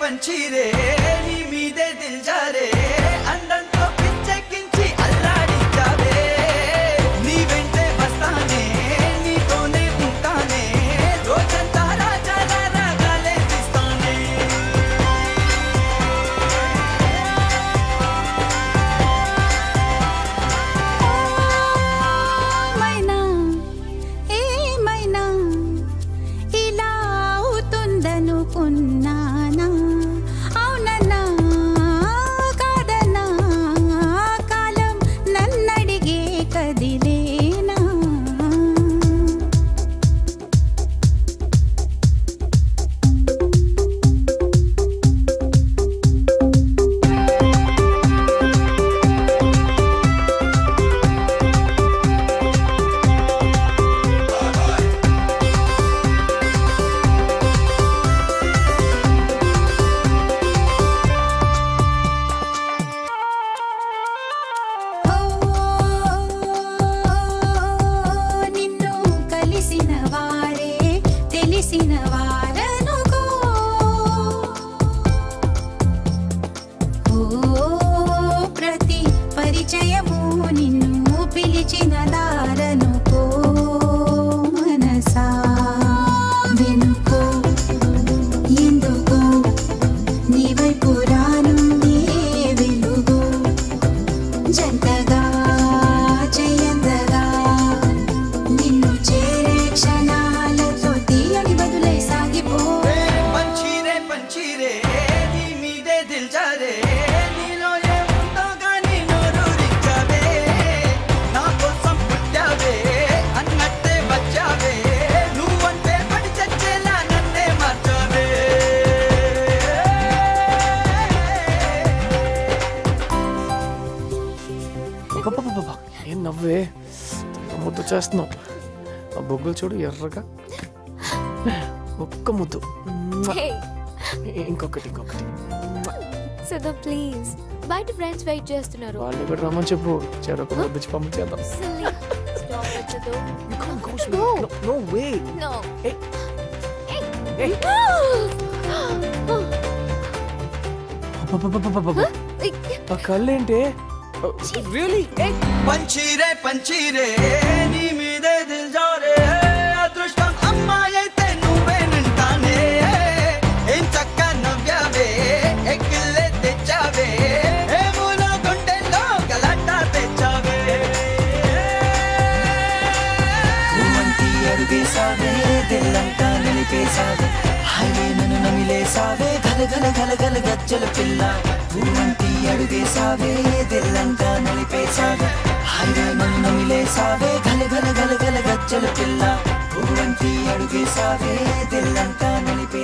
పంచిరే నీ మీదే దిల్జారే అందంతో పిచ్చెక్కించి అల్లాడించావే నీ వెంటే వస్తానే నీతోనే ఉంటానే రోజంతా రాజాల రాగాలే తీస్తానే మైనా ఏమైనా ఇలా అవుతుందనుకున్నానా అవునన్నా కాదన్నా కాలం నన్నడిగే కదిలేనా నిన్ను కలిసిన వారే తెలిసిన వారనుకో ఓ ప్రతి పరిచయము నిన్ను పిలిచిన దారనుకో మనసా వెనుకో ఎందుకో నీ వైపు రానుంది వెలుగు జంటగా చేయందగా నిన్ను చేరే క్షణాలతో తీయని బదులై సాగిపో పంచిరే పంచిరే నీ మీదే దిల్జారే నీలో ఏముందో గానీ నోరూరించావే నా కోసం పుట్టావే అన్నట్టే వచ్చావే నువ్వంటే పడి చచ్చేలా నన్నే మార్చావే అబ్బబ్బబ్బబ్బ, ఏం నవ్వే ముద్దు చేస్తున్నావు ఆ బొగ్గులు చూడు ఎర్రగా ఒక్క ముద్దు Hey, ఇంకొకటి ఇంకొకటి Siddha, please. బయట ఫ్రెండ్స్ వెయిట్ చేస్తున్నారు వాళ్ళు ఇక్కడ రమ్మని చెప్పు చెరొక ముద్దు ఇచ్చి పంపించేద్దాం Silly. Stop it, Siddhu. You can't go, No. No, no way. No. Hey. Hey. Hey. అబ్బబ్బబ్బబ్బబ్బ. ఆ కళ్ళేంటి రియలీ పంచిరే పంచిరే నీ మీదే దిల్జారే అదృష్టం అమ్మాయి అయితే నువ్వేనంటానే ఏం చక్క నవ్యావే ఎక్కిల్లే తెచ్చావే ఏమూలో గుండెల్లో గలాటా తెచ్చావే నువ్వంటి అడుగేసావే దిల్లంతా నిలిపేసావే హైవే నన్ను నమిలేసావే గల గల గల గల గజ్జల పిల్ల నువ్వంటి అడుగేసావే దిల్లంతా నలిపేసావే హైవే నన్ను నమిలేసావే గల గల గల గల గజ్జల పిల్ల నువ్వంటి అడుగేసావే దిల్లంతా నలిపే